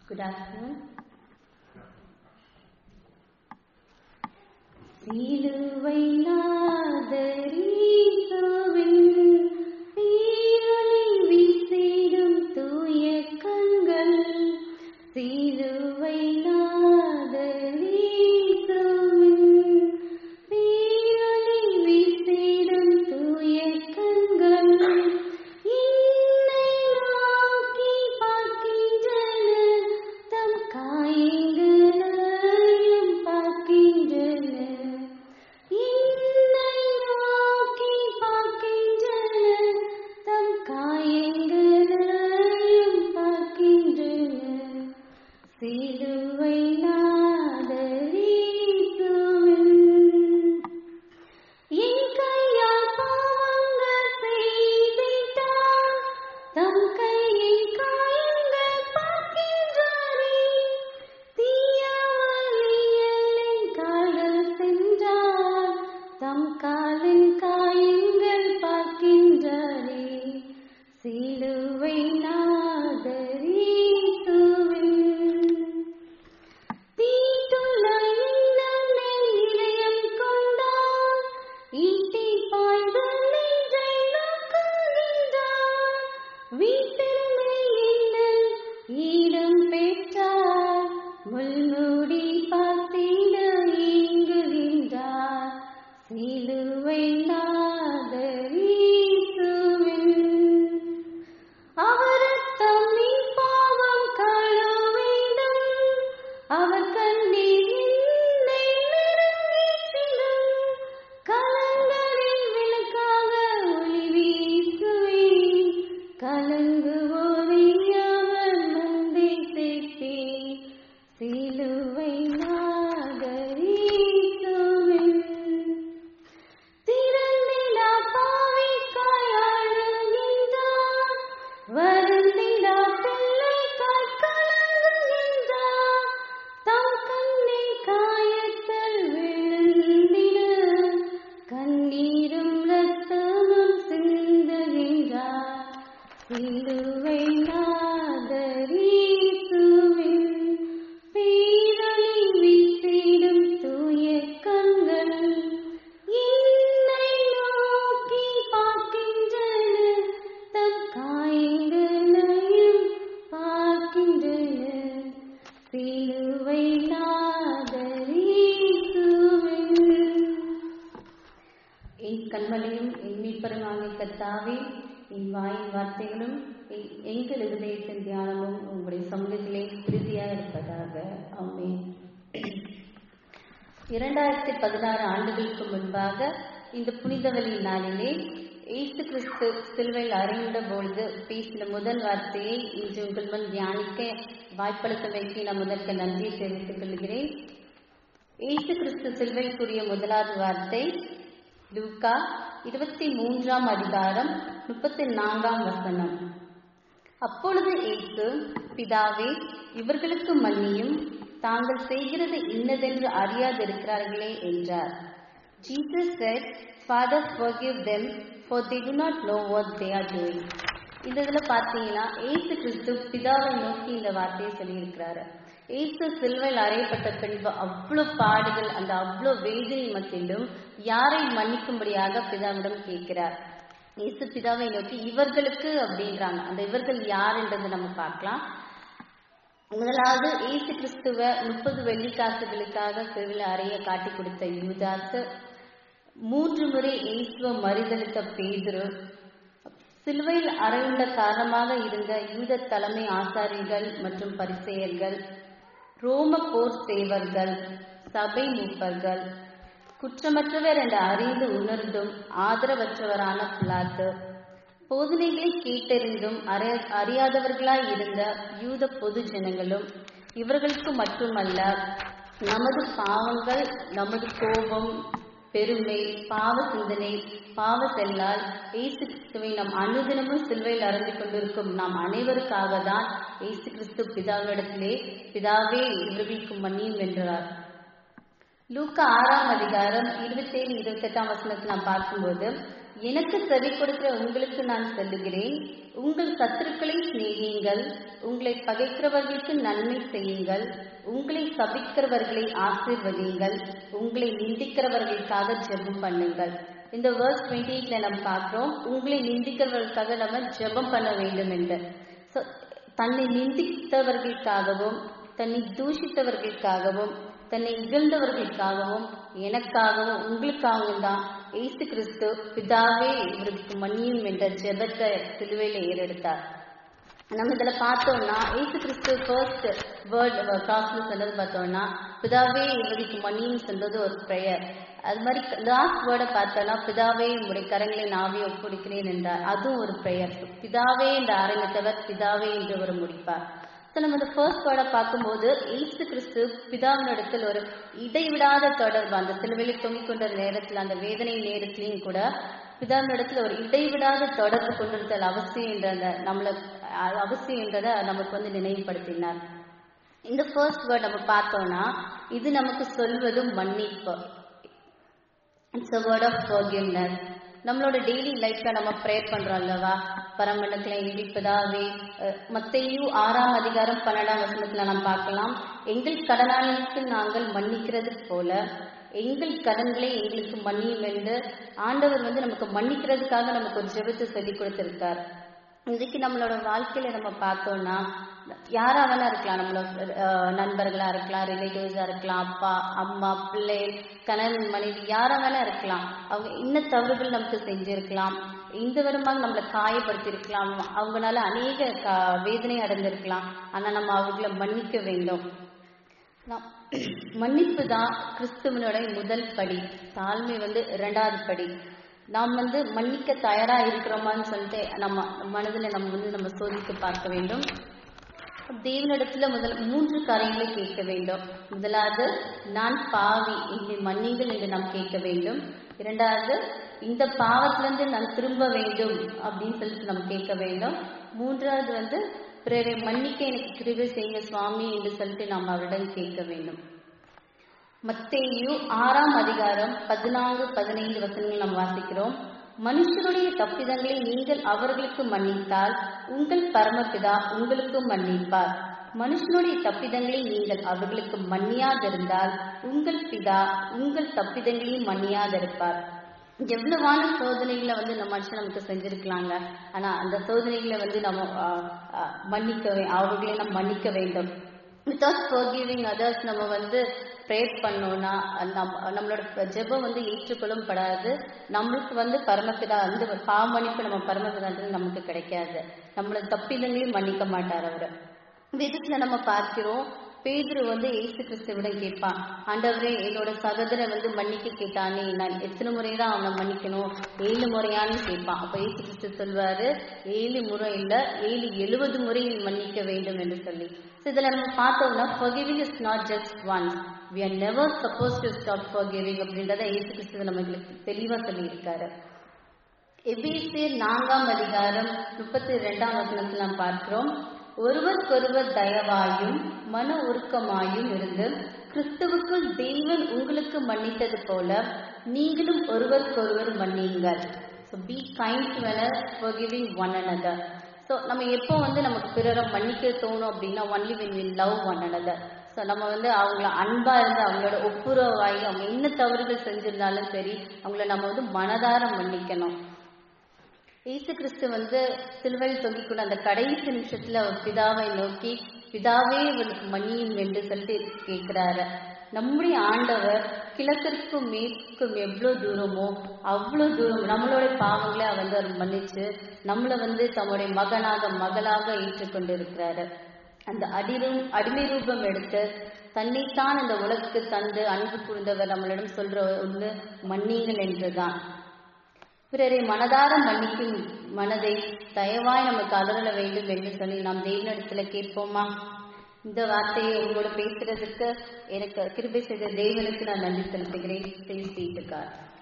Good afternoon. சிலுவை நாதரீசுவின் சீரொளி வீசிடும் தூய கண்கள் சிலுவை நாதரீசுவின் சீரொளி வீசிடும் தூய கண்கள் என்னை நோக்கி பார்க்கின்றன தம் காயங்களையும் பார்க்கின்றன என்னை நோக்கி பார்க்கின்றன தம் காயங்களையும் பார்க்கின்றன சிலுவை நாதரீசுவின் என் கையால் பாவங்கள் செய்திட்டார் தம் கையின் காயங்கள் பார்க்கின்றாரே தீயவழியில் கால்கள் சென்றார் தம் காலின் காயங்கள் பார்க்கின்றாரே சிலுவை நாதரீசுவின் தீட்டுள்ள இன்னமே இதயம் கொண்டார் ஈட்டி பாய்ந்து நெஞ்சை நோக்குகின்றார் வீட்டில் இன்னல் ஈடம் பெற்றார் முள்மூடி பார்த்திட இங்குகின்றார் சிலுவை நாதரீசுவின் அவர் தம்மின் பாவம் கழுவ வேண்டும் அவர் கண்ணீர் என்னை நெருங்கிச்சிடும் கலங்களின் விளக்காக ஒளி வீசுவே கலங்குவோரை அவர் மந்தை சேர்த்தே சிலுவை நாகரீசுவின் திறந்திடா பாவிக்காய் அழுகின்றார் வருந்திடா பிள்ளைக்காய் கலங்குகின்றார் தம் கண்ணில் காயத்தில் விழுந்திட கண்ணீரும் ரத்தமும் சிந்துகின்றார் சிலுவை நாதரீசுவின் பேரொளி வீசிடும் தூய கண்கள் என்னை நோக்கி பார்க்கின்றன தம் காயங்களையும் பார்க்கின்றன சிலுவை நாதரீசுவின் என் கண்மலையும் என் மீட்பருமாகிய கர்த்தாவே என் வாயின் வார்த்தைகளும் என் எங்கள் இருதயத்தின் தியானமும் உங்களுடைய சமூகத்திலே உறுதியாக இருப்பதாக ஆமே இரண்டாயிரத்தி பதினாறு ஆண்டுகளுக்கு முன்பாக இந்த புனிதவெளி நாளிலே இயேசு கிறிஸ்து சிலுவையில் அறையுண்ட பொழுது பேசின முதல் வார்த்தையை இன்று உங்கள் முன் தியானிக்க வாய்ப்பளித்தமைக்கு நான் முதற்கு நன்றியை தெரிவித்துக் கொள்கிறேன் இயேசு கிறிஸ்து சிலுவையில் கூறிய முதலாவது வார்த்தை லூக்கா இருபத்தி மூன்றாம் அதிகாரம் முப்பத்தி நான்காம் வசனம் அப்பொழுது இயேசு பிதாவே இவர்களுக்கு மன்னியும் தாங்கள் செய்கிறது இன்னதென்று அறியாதிருக்கிறார்களே என்றார் Jesus said, Father, forgive them, for they do not know what they are doing. இந்த இதுல பார்த்தீங்கன்னா ஏசு கிறிஸ்து பிதாவை நோக்கி இந்த வார்த்தையை சொல்லியிருக்கிறாரு ஏசு சிலுவையில் அறையப்பட்ட பின்பு அவ்வளவு பாடுகள் அந்த அவ்வளவு வேதனை மத்தியிலும் யாரை மன்னிக்கும்படியாக பிதாவிடம் கேட்கிறார் இயேசு பிதாவை நோக்கி இவர்களுக்கு அப்படின்றாங்க அந்த இவர்கள் யாருன்றது நம்ம பார்க்கலாம் முதலாவது இயேசு கிறிஸ்துவ முப்பது வெள்ளிக்காசுகளுக்காக சிலுவையில் அறைய காட்டி கொடுத்த யூதாசு மூன்று முறை இயேசுவ மறுதளித்த பேதுரு சிலுவையில் அறையுண்ட காரணமாக இருந்த யூத தலைமை ஆசாரிகள் மற்றும் பரிசெயர்கள் ரோம போர் சேவர்கள் சபை மூப்பர்கள் குற்றமற்றவர் என்று அறிந்து உணர்ந்தும் ஆதரவற்றவரான பிளாத்து போதனைகளை கேட்டறிந்தும் அறி- அறியாதவர்களாய் இருந்த யூத பொது ஜனங்களும் இவர்களுக்கு மட்டுமல்ல நமது பாவங்கள் நமது கோபம் பெருமை பாவ சிந்தனை பாவ செல்லால் இயேசு கிறிஸ்துவை நாம் அனுதினமும் சிலுவையில் அறந்து கொண்டிருக்கும் நாம் அனைவருக்காக தான் இயேசு கிறிஸ்து பிதாவிடத்திலே பிதாவே இவர்களுக்கு மன்னியும் என்றார் லூக்கா ஆறாம் அதிகாரம் இருபத்தேழு இருபத்தெட்டாம் வசனத்தை நாம் பார்க்கும்போது எனக்கு செவி கொடுக்கிற உங்களுக்கு நான் சொல்லுகிறேன் உங்கள் சத்துருக்களை சிநேகியுங்கள் உங்களை பகைக்கிறவர்களுக்கு நன்மை செய்யுங்கள் உங்களை சபிக்கிறவர்களை ஆசீர்வதியுங்கள் உங்களை நிந்திக்கிறவர்களுக்காக ஜெபம் பண்ணுங்கள் இந்த வேர்ஸ் டுவெண்ட்டி எயிட்ல நம்ம பார்க்கிறோம் உங்களை நிந்திக்கிறவர்களுக்காக நம்ம ஜெபம் பண்ண வேண்டும் என்று So, தன்னை நிந்தித்தவர்களுக்காகவும் தன்னை தூஷித்தவர்களுக்காகவும் தன்னை இகழ்ந்தவர்களுக்காகவும் எனக்காகவும் உங்களுக்காகவும் தான் இயேசு கிறிஸ்து பிதாவே இவருக்கு மன்னியும் என்ற ஜெபத்தை சிலுவையில ஏறெடுத்தார் நம்ம இதுல பார்த்தோம்னா இயேசு கிறிஸ்து ஃபர்ஸ்ட் வேர்ட் கிராஸ்ல சொன்னது பார்த்தோம்னா பிதாவே இவருக்கு மன்னியும் சொல்றது ஒரு ப்ரேயர் அது மாதிரி லாஸ்ட் வேர்டை பார்த்தோம்னா பிதாவே உங்களுடைய கரங்களை நாவே ஒப்புடுக்கிறேன் என்றார் அதுவும் ஒரு ப்ரேயர் பிதாவே என்று ஆரம்பித்தவர் பிதாவே என்று ஒரு முடிப்பார் ஸோ நம்ம இந்த ஃபர்ஸ்ட் வேர்டை பார்க்கும்போது இயேசு கிறிஸ்து பிதாவினிடத்தில் ஒரு இடைவிடாத தொடர்பு அந்த சிலுவையில் தொங்கிக் கொண்ட நேரத்தில் அந்த வேதனை நேரத்திலையும் கூட பிதாவினிடத்தில் ஒரு இடைவிடாத தொடர்பு கொண்டிருத்தல் அவசியம் என்ற அந்த நம்மள அஹ் அவசியம் என்றதை நமக்கு வந்து நினைவுபடுத்தினார் இந்த ஃபர்ஸ்ட் வேர்ட் நம்ம பார்த்தோம்னா இது நமக்கு சொல்வது மன்னிப்பு it's a word of forgiveness நம்மளோட டெய்லி லைஃப்ல நம்ம ப்ரேயர் பண்றோம் அல்லவா பரமண்டத்துல இடிப்பதாவே மத்தையும் ஆறாம் அதிகாரம் பன்னெண்டாம் வசனத்துல நாம் பார்க்கலாம் எங்கள் கடனாளிக்கு நாங்கள் மன்னிக்கிறது போல எங்கள் கடன்களை எங்களுக்கு மன்னியும் என்று ஆண்டவர் வந்து நமக்கு மன்னிக்கிறதுக்காக நமக்கு ஒரு ஜெபத்தை சொல்லி கொடுத்திருக்கார் இன்றைக்கு நம்மளோட வாழ்க்கையில நம்ம பார்த்தோம்னா யாரா வேணா இருக்கலாம் நம்மளோட அஹ், நண்பர்களா இருக்கலாம் ரிலேட்டிவ்ஸா இருக்கலாம் அப்பா அம்மா பிள்ளை கணவன் மனைவி யாரா வேணா இருக்கலாம் அவங்க இன்ன தவறுகள் நமக்கு செஞ்சிருக்கலாம் இந்த விதமாக நம்மளை காயப்படுத்தி இருக்கலாம் அவங்களால அநேக கா- வேதனை அடைந்திருக்கலாம் ஆனா நம்ம அவங்கள மன்னிக்க வேண்டும் நாம் மன்னிப்பு தான் கிறிஸ்துவனுடைய முதல் படி தாழ்மை வந்து இரண்டாவது படி நாம் வந்து மன்னிக்க தயாரா இருக்கிறோமான்னு சொல்லிட்டு நம்ம மனதில் நம்ம வந்து நம்ம சோதித்து பார்க்க வேண்டும் தேவனிடத்துல முதல் மூன்று காரியங்களை கேட்க வேண்டும் முதலாவது நான் பாவி என்னை மன்னிங்கள் என்று நாம் கேட்க வேண்டும் இரண்டாவது இந்த பாவத்திலிருந்து நான் திரும்ப வேண்டும் அப்படின்னு சொல்லிட்டு நம்ம கேட்க வேண்டும் மூன்றாவது வந்து பிறரை மன்னிக்க எனக்கு கிருபை செய்யுங்க சுவாமி என்று சொல்லிட்டு நாம் அவரிடம் கேட்க வேண்டும் மத்தேயு ஆறாம் அதிகாரம் பதினான்கு பதினைந்து வசனங்கள் நாம் வாசிக்கிறோம் மனுஷருடைய தப்பிதங்களை நீங்கள் அவர்களுக்கு மன்னித்தால் உங்கள் பரமபிதா உங்களுக்கு மன்னிப்பார் மனுஷனுடைய தப்பிதங்களை நீங்கள் அவர்களுக்கு மன்னியாதிருந்தால் உங்கள் பிதா உங்கள் தப்பிதங்களையும் மன்னியாதிருப்பார் எவ்வளவான சோதனைகளை வந்து நம்ம மனுஷன் நமக்கு செஞ்சிருக்கலாங்க ஆனா அந்த சோதனைகளை வந்து நம்ம ஆஹ், ஆஹ், மன்னிக்க வே- அவர்களை நம்ம மன்னிக்க வேண்டும் வித்தவுட் ஃபர்கிவிங் அதர்ஸ் நம்ம வந்து ப்ரேயர் பண்ணோம்னா நம் நம்மளோட ஜெபம் வந்து ஏற்றுக்கொள்ளும் படாது நம்மளுக்கு வந்து பரமபிதா வந்து பாவ மன்னிப்பு நம்ம பரமபிதான்றது நமக்கு கிடைக்காது நம்மளோட தப்பிதங்களையும் மன்னிக்க மாட்டார் அவரு வேதத்துல நம்ம பார்க்கிறோம் பேதுரு வந்து இயேசு கிறிஸ்துவிடம் கேட்பான் ஆண்டவரே என்னோட சகோதரன் வந்து மன்னிக்க கேட்டானே நான் எத்தனை முறை தான் அவனை மன்னிக்கணும் ஏழு முறையான்னு கேட்பான் அப்ப இயேசு கிறிஸ்து சொல்வாரு ஏழு முறை இல்ல ஏழு எழுபது முறை நீ மன்னிக்க வேண்டும் என்று சொல்லி So இதுல நம்ம பார்த்தோம்னா forgiving is not just once we are never supposed to stop forgiving அப்படின்றத இயேசு கிறிஸ்து நமக்கு தெளிவா சொல்லியிருக்காரு எபேசியர் நான்காம் அதிகாரம் முப்பத்தி இரண்டாம் வசனத்தில் நாம் பார்க்கிறோம் ஒருவருக்கொருவர் தயவாயும் மன உருக்கமாயும் இருந்து கிறிஸ்துவுக்குள் தேவன் உங்களுக்கு மன்னித்தது போல நீங்களும் ஒருவருக்கொருவர் மன்னியுங்கள் so be kind to forgiving one another so நம்ம எப்போ வந்து நமக்கு பிறரை மன்னிக்க தோணும் அப்படின்னா only when we love one another so நம்ம வந்து அவங்கள அன்பா இருந்து அவங்களோட ஒப்புரவாகி அவங்க என்ன தவறுகள் செஞ்சிருந்தாலும் சரி அவங்கள நம்ம வந்து மனதார மன்னிக்கணும் இயேசு கிறிஸ்து வந்து சிலுவையில் தொங்கிக் கொண்ட அந்த கடைசி நிமிஷத்துல அவர் பிதாவை நோக்கி பிதாவே இவனுக்கு மன்னியும் என்று சொல்லிட்டு கேட்கிறாரு நம்முடைய ஆண்டவர் கிழக்கிற்கும் மேற்கும் எவ்வளவு தூரமோ அவ்வளவு தூரம் நம்மளுடைய பாவங்களை அவர் வந்து அவர் மன்னிச்சு நம்மளை வந்து தம்முடைய மகனாக மகளாக ஏற்றுக்கொண்டிருக்கிறாரு அந்த அடிரும் அடிமை ரூபம் எடுத்து தன்னைத்தான் இந்த உலகுக்கு தந்து அன்பு கூர்ந்தவர் நம்மளிடம் சொல்ற ஒன்று மன்னிங்கள் என்றுதான் பிறரை மனதார மன்னிக்கும் மனதை தயவாய் நமக்கு அலரல வேண்டும் என்று சொல்லி நாம் தேவனிடத்துல கேட்போமா இந்த வார்த்தையை உங்களோட பேசுறதுக்கு எனக்கு கிருபை செய்த தேவனுக்கு நான் நன்றி செலுத்துகிறேன் பேசிட்டு